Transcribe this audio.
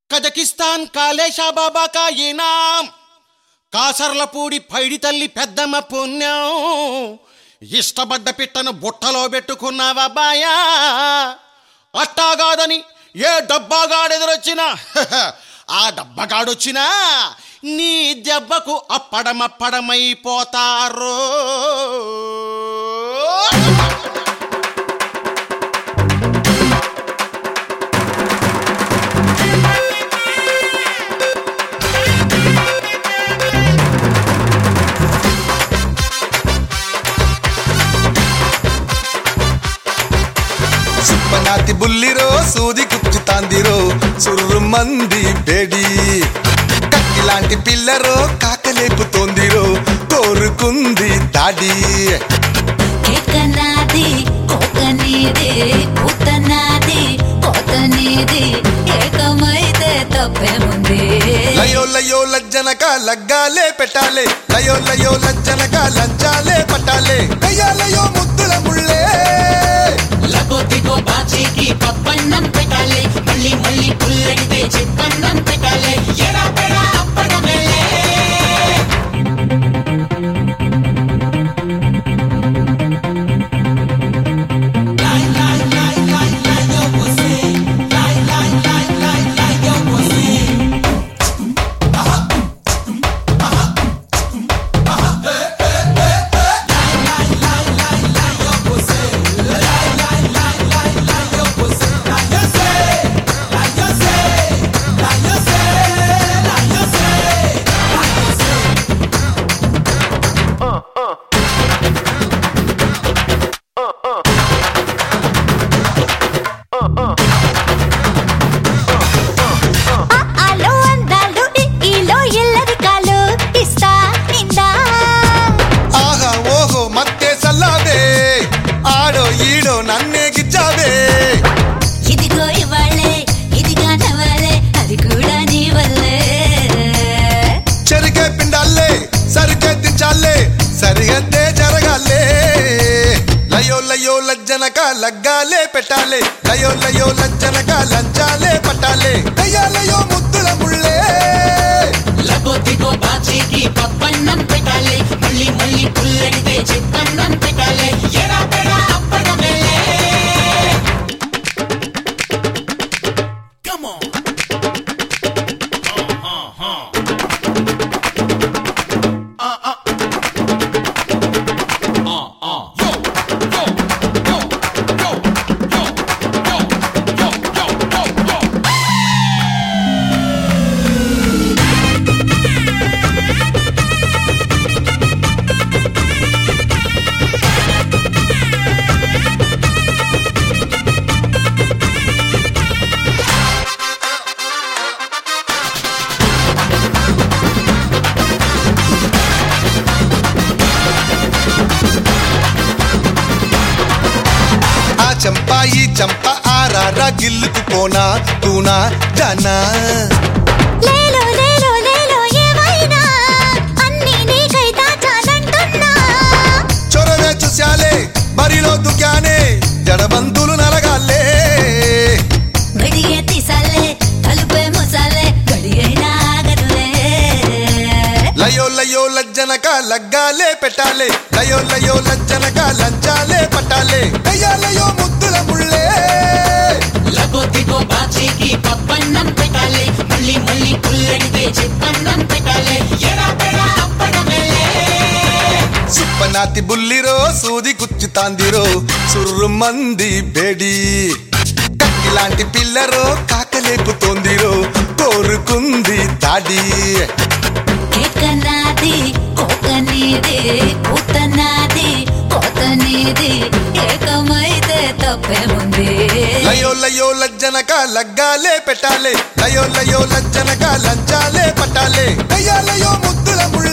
Kazakhstan కాళేశా బాబా కా ఈనాం కాసర్లపూడి పైడి తల్లి పెద్దమ్మ పుణ్యం ఇష్టపడ్డ పిట్టను బుట్టలో పెట్టుకున్నావా బాయా అట్టాగాదని ఏ డబ్బాగాడెదురొచ్చినా ఆ డబ్బగాడొచ్చినా నీ దెబ్బకు అప్పడమప్పడమైపోతారు సుప్పనాతి బుల్లిరో సూది కుచ్చుతాందిరో సుర్రు మంది బేడి కత్తిలాంటి పిల్లరో కాకలేపుతోందిరో కోరుకుంది దాడి కేకనాది కోకనీది కూతనాది కోతనీది ఏకమైతే తప్పేముంది లయో లయో లజ్జనక లగ్గాలే పెట్టాలే లయో లయో లజ్జనక లంచాలే పట్టాలే కయ్యాలయో ముద్దుల ముళ్ళే లగోతిగో బాచీకి పప్పన్నం పెట్టాలి మళ్ళీ మళ్ళీ పుల్లడితే చిప్పన్నం పెట్టాలి ఎరా పెరా అప్పడమే ఆలో అందాలు ఈలో ఎల్లరి కాలు ఇస్తా నిందా ఆహా ఓహో మత్తే సల్లావే ఆడో ఈడో నన్నే గిచ్చావే ఇదిగో ఇవాళే ఇదిగా నవ్వాలే అది కూడా నీ వల్లే చెరికే పిండాలే సరికే దించాలే సరిహద్దే జరగాలే లయో లయో లజ్జనక లగ్గాలే పెట్టాలే లయో లయో లజ్జనక లంచాలే పట్టాలే కయ్యాలయో ముద్దుల ముళ్ళే లగోతిగో బాచీకి పప్పన్నం పెట్టాలి మళ్ళీ మళ్ళీ పుల్లడితే చిప్పన్నం పెట్టాలి ఎరా పెరా అప్పడమే Come on. ఆ చంపా ఈ చంప ఆరారా గిల్లుకు పోనా తూనా జానా లేలో లేలో లేలో ఏమైనా అన్ని నీకై దాచాలంటున్నా చొరవే చూశాలే బరిలో దుకానే జడబంతులు నలగాలే గడిగే తీసాలే తలుపే ముసాలే గడియైనా ఆగదులే లయో లయో లజ్జనక లగ్గాలే పెట్టాలే లయో లయో లజ్జనక లంచాలే పట్టాలే కయ్యాలయో ముద్దుల ముళ్ళే లగోతిగో బాచీకి పప్పన్నం పెట్టాలి మళ్ళీ మళ్ళీ పుల్లడితే చిప్పన్నం పెట్టాలి ఎరా పెరా అప్పడమే సుప్పనాతి బుల్లిరో సూది కుచ్చుతాందిరో సుర్రు మంది బేడి కత్తిలాంటి పిల్లరో కాకలేపుతోందిరో కోరుకుంది దాడి కేకనాది కోకనీది కూతనాది కోతనీది ఏకమైతే తప్పేముంది లయో లయో లజ్జనక లగ్గాలే పెట్టాలే లయో లయో లజ్జనక లంచాలే పట్టాలే కయ్యాలయో ముద్దుల ముళ్ళే